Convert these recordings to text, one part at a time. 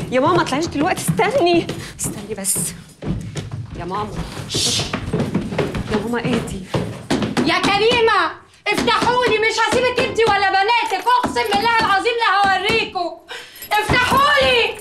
يا ماما طلعيش دلوقتي استني استني بس يا ماما يا ماما اهدي يا كريمة افتحوا لي مش هسيبك انت ولا بناتك اقسم بالله العظيم لا هوريكم افتحوا لي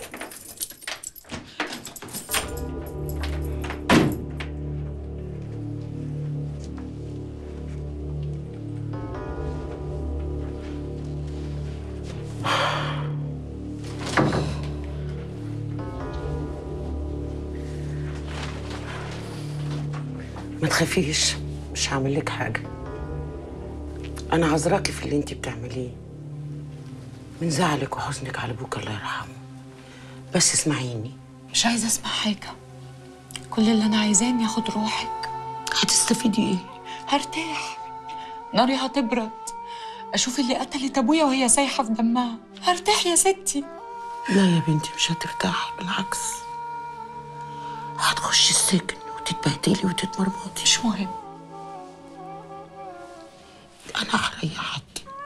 ما تخافيش مش هعمل لك حاجه انا عذراكي في اللي انت بتعمليه من زعلك وحزنك على ابوك الله يرحمه بس اسمعيني مش عايزة اسمع حاجة كل اللي انا عايزاه اني اخد روحك هتستفيدي ايه هرتاح ناري هتبرد اشوف اللي قتلت ابويا وهي سايحة في دمها هرتاح يا ستي لا يا بنتي مش هترتاحي بالعكس هتخشي السجن وتتبهدلي وتتمرمطي مش مهم انا هريحك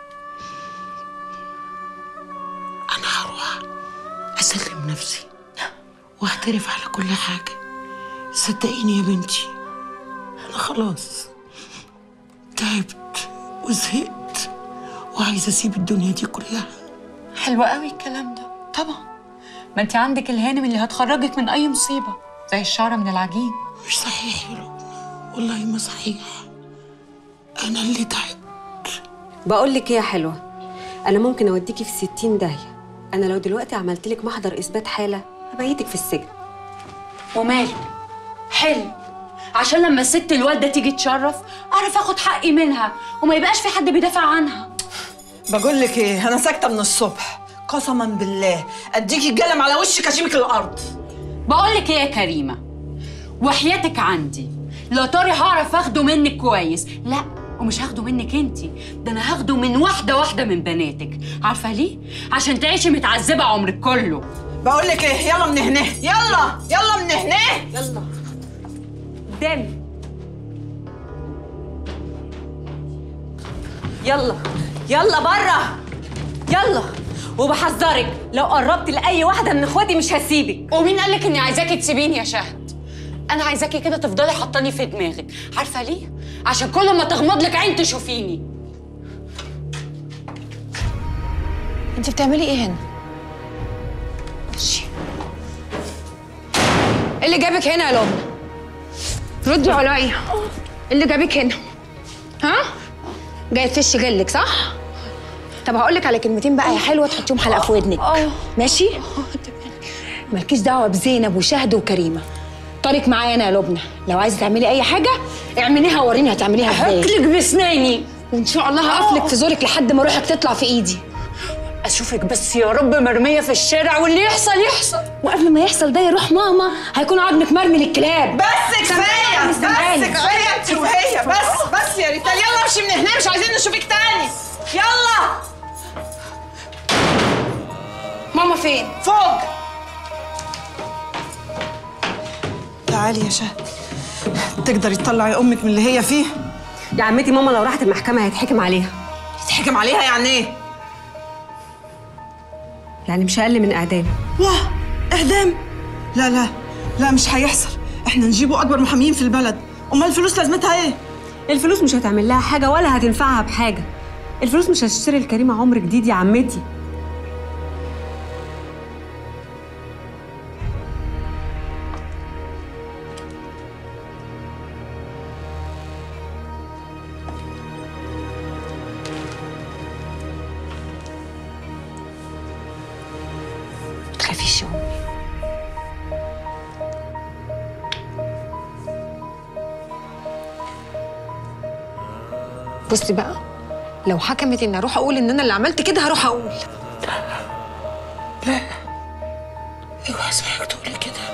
انا هروح اسلم نفسي واعترف على كل حاجه صدقيني يا بنتي انا خلاص تعبت وزهقت وعايزه اسيب الدنيا دي كلها حلو قوي الكلام ده طبعا ما انت عندك الهانم اللي هتخرجك من اي مصيبة زي الشعرة من العجين مش صحيح يا لبنى والله ما صحيح انا اللي تعبت بقول لك ايه يا حلوه انا ممكن اوديكي في 60 داهيه انا لو دلوقتي عملت لك محضر اثبات حاله هبيتك في السجن وماله حلو عشان لما الست الوالده تيجي تشرف اعرف اخد حقي منها وما يبقاش في حد بيدافع عنها بقول لك ايه انا ساكته من الصبح قسما بالله اديكي القلم على وشك اشيبك الارض بقول لك ايه يا كريمه وحياتك عندي لا طاري هعرف اخده منك كويس لا ومش هاخده منك انتي ده انا هاخده من واحده واحده من بناتك عارفه ليه عشان تعيشي متعذبه عمرك كله بقول لك ايه يلا من هنا يلا يلا من هنا يلا قدامي يلا يلا بره يلا وبحذرك لو قربت لاي واحده من اخواتي مش هسيبك ومين قالك اني عايزاكي تسيبيني يا شهد انا عايزاكي كده تفضلي حاطاني في دماغك عارفه ليه عشان كل ما تغمض لك عين تشوفيني انت بتعملي ايه هنا؟ ماشي ايه اللي جابك هنا يا لبنى؟ ردي عليا ايه اللي جابك هنا؟ ها؟ جاي تفشي جلك صح؟ طب هقول لك على كلمتين بقى يا حلوه تحطيهم حلقه في ودنك ماشي؟ مالكيش دعوه بزينب وشهد وكريمه طارق معايا انا يا لبنى لو عايزه تعملي اي حاجه اعمليها وريني هتعمليها ازاي هاكلك بسناني وان شاء الله هقفلك في زورك لحد ما روحك تطلع في ايدي اشوفك بس يا رب مرميه في الشارع واللي يحصل يحصل وقبل ما يحصل ده يروح ماما هيكون عظمك مرمي للكلاب بس كفايه بس سامعاني. كفايه انت وهي بس بس يا ريتال يلا امشي من هنا مش عايزين نشوفك تاني يلا ماما فين؟ فوق تعالي يا شهد تقدري تطلعي امك من اللي هي فيه يا عمتي ماما لو راحت المحكمه هيتحكم عليها تحكم عليها يعني ايه يعني مش اقل من اعدام واه اعدام لا لا لا مش هيحصل احنا نجيبوا اكبر محاميين في البلد امال الفلوس لازمتها ايه الفلوس مش هتعمل لها حاجه ولا هتنفعها بحاجه الفلوس مش هتشتري الكريمه عمر جديد يا عمتي تخافيش يا امي بصي بقى لو حكمت اني اروح اقول ان انا اللي عملت كده هروح اقول اوعى اسمعك تقولي كده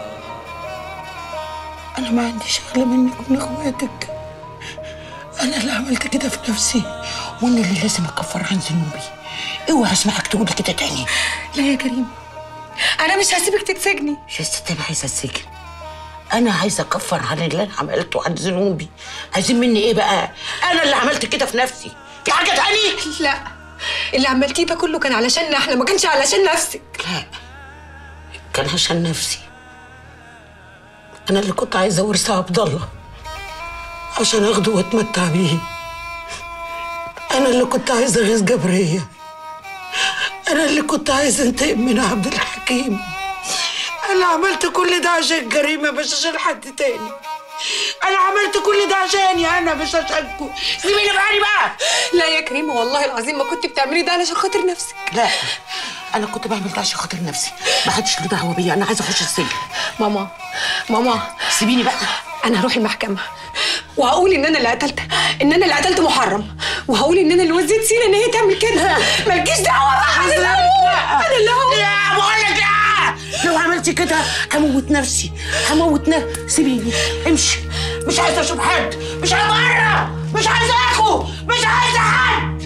انا ما عنديش اغلى منك ومن اخواتك انا اللي عملت كده في نفسي وانا اللي لازم اكفر عن ذنوبي اوعى اسمعك تقولي كده تاني لا يا كريم انا مش هسيبك تتسجني يا ست انا عايزه السجن انا عايزه اكفر عن اللي انا عملته عن ذنوبي عايزين مني ايه بقى انا اللي عملت كده في نفسي في حاجه تاني لا اللي عملتيه ده كله كان علشاننا احنا ما كانش علشان نفسك لا كان عشان نفسي انا اللي كنت عايزه اورثها عبد الله عشان اخده واتمتع بيه انا اللي كنت عايزه اغيظ جبريه انا اللي كنت عايزه انتقم من عبد الحكيم انا عملت كل ده عشان كريمه مش عشان حد تاني انا عملت كل ده عشاني انا مش عشانكم سيبيني بقى بقى لا يا كريمه والله العظيم ما كنت بتعملي ده علشان خاطر نفسك لا انا كنت بعمل ده عشان خاطر نفسي ما حدش له دعوه بيا انا عايزه اخش السجن ماما ماما سيبيني بقى انا هروح المحكمه وهقول ان انا اللي قتلت ان انا اللي قتلت محرم وهقول ان انا اللي وزيت سينا ان هي تعمل كده مالكيش دعوه بقى انا اللي هقول انا اللي هقول لا بقول لك لا لو عملتي كده هموت نفسي هموت نفسي سيبيني امشي مش عايزه اشوف حد مش عايزه بره مش عايزه اخو مش عايزه حد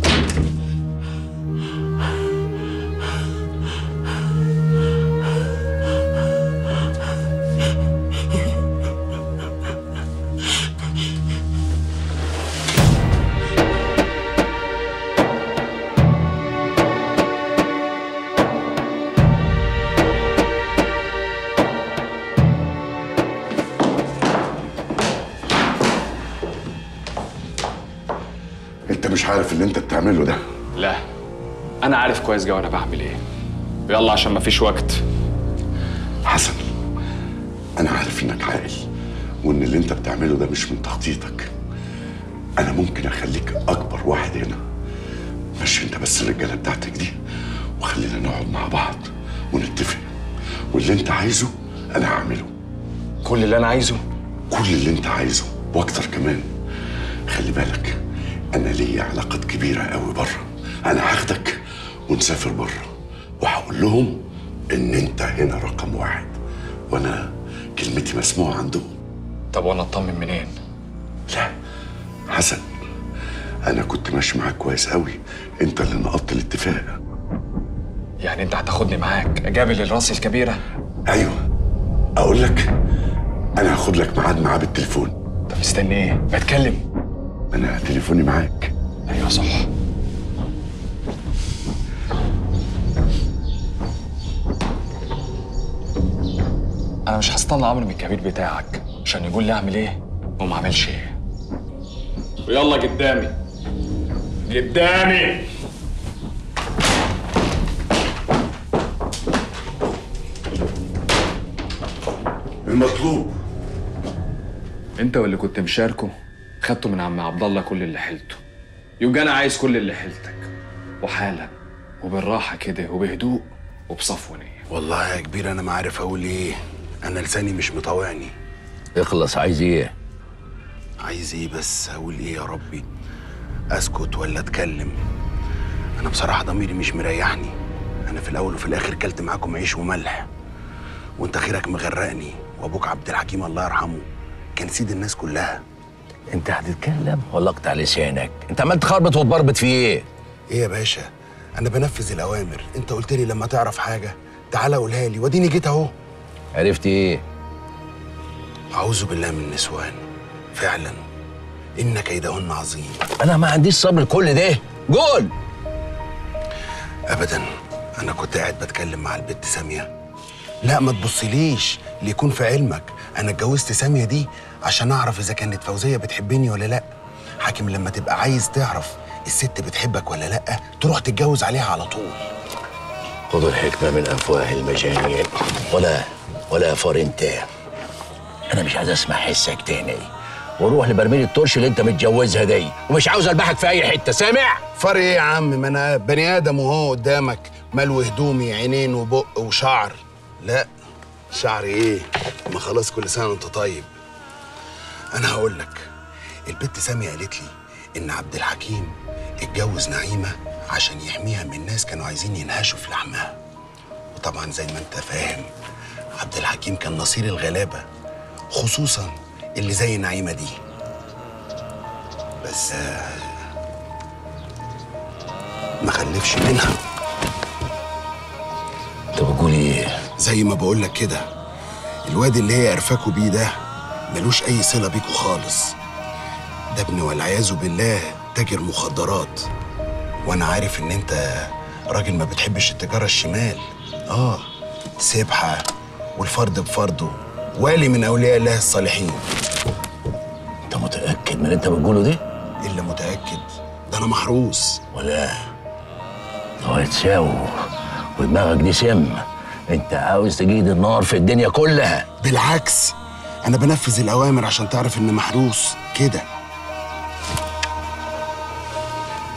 انت مش عارف اللي انت بتعمله ده لا انا عارف كويس جوي انا بعمل ايه يلا عشان مفيش وقت حسن انا عارف انك عاقل وان اللي انت بتعمله ده مش من تخطيطك انا ممكن اخليك اكبر واحد هنا مشي انت بس الرجاله بتاعتك دي وخلينا نقعد مع بعض ونتفق واللي انت عايزه انا هعمله كل اللي انا عايزه كل اللي انت عايزه واكتر كمان خلي بالك انا ليا علاقات كبيره قوي بره انا هاخدك ونسافر بره وهقول لهم ان انت هنا رقم واحد وانا كلمتي مسموعه عندهم طب وانا اطمن منين لا حسن انا كنت ماشي معاك كويس قوي انت اللي نقضت الاتفاق يعني انت هتاخدني معاك اجابل الراس الكبيره ايوه اقول لك انا هاخد لك ميعاد معاه بالتليفون طب مستني ايه بتكلم انا تليفوني معاك ايوه صح انا مش هستنى امر من الكبير بتاعك عشان يقول لي اعمل ايه وما اعملش ايه ويلا قدامي قدامي المطلوب انت واللي كنت مشاركه خدته من عم عبد الله كل اللي حيلته يبقى انا عايز كل اللي حيلتك وحالا وبالراحه كده وبهدوء وبصفو نيه والله يا كبير انا ما عارف اقول ايه انا لساني مش مطوعني اخلص عايز ايه عايز ايه بس اقول ايه يا ربي اسكت ولا اتكلم انا بصراحه ضميري مش مريحني انا في الاول وفي الاخر كلت معاكم عيش وملح وانت خيرك مغرقني وابوك عبد الحكيم الله يرحمه كان سيد الناس كلها انت هتتكلم ولا اقطع لسانك انت عمال تخربط وتبربط في ايه ايه يا باشا انا بنفذ الاوامر انت قلت لي لما تعرف حاجه تعالى قولها لي واديني جيت اهو عرفت ايه اعوذ بالله من النسوان فعلا ان كيدهن عظيم انا ما عنديش صبر كل ده قول ابدا انا كنت قاعد بتكلم مع البت ساميه لا ما تبصليش ليكون في علمك انا اتجوزت ساميه دي عشان اعرف اذا كانت فوزيه بتحبني ولا لا حاكم لما تبقى عايز تعرف الست بتحبك ولا لا تروح تتجوز عليها على طول خذ الحكمه من افواه المجانين ولا ولا فارنتان انا مش عايز اسمع حسك تاني وروح لبرميل الترش اللي انت متجوزها دي ومش عاوز البحك في اي حته سامع فرق ايه يا عم ما انا بني ادم وهو قدامك ملو هدومي عينين وبق وشعر لا شعر ايه ما خلاص كل سنه وانت طيب انا هقول لك البت ساميه قالت لي ان عبد الحكيم اتجوز نعيمه عشان يحميها من ناس كانوا عايزين ينهشوا في لحمها وطبعا زي ما انت فاهم عبد الحكيم كان نصير الغلابه خصوصا اللي زي نعيمه دي بس آه، ما خلفش منها انت بتقول ايه زي ما بقول لك كده الواد اللي هي قرفاكوا بيه ده ملوش اي صله بيكوا خالص ده ابن والعياذ بالله تاجر مخدرات وانا عارف ان انت راجل ما بتحبش التجاره الشمال اه سبحة والفرد بفرده والي من أولياء الله الصالحين انت متاكد من اللي انت بتقوله ده إلا متأكد ده أنا محروس ولا هو تساوي ودماغك دي سم انت عاوز تجيد النار في الدنيا كلها بالعكس أنا بنفذ الأوامر عشان تعرف إن محروس كده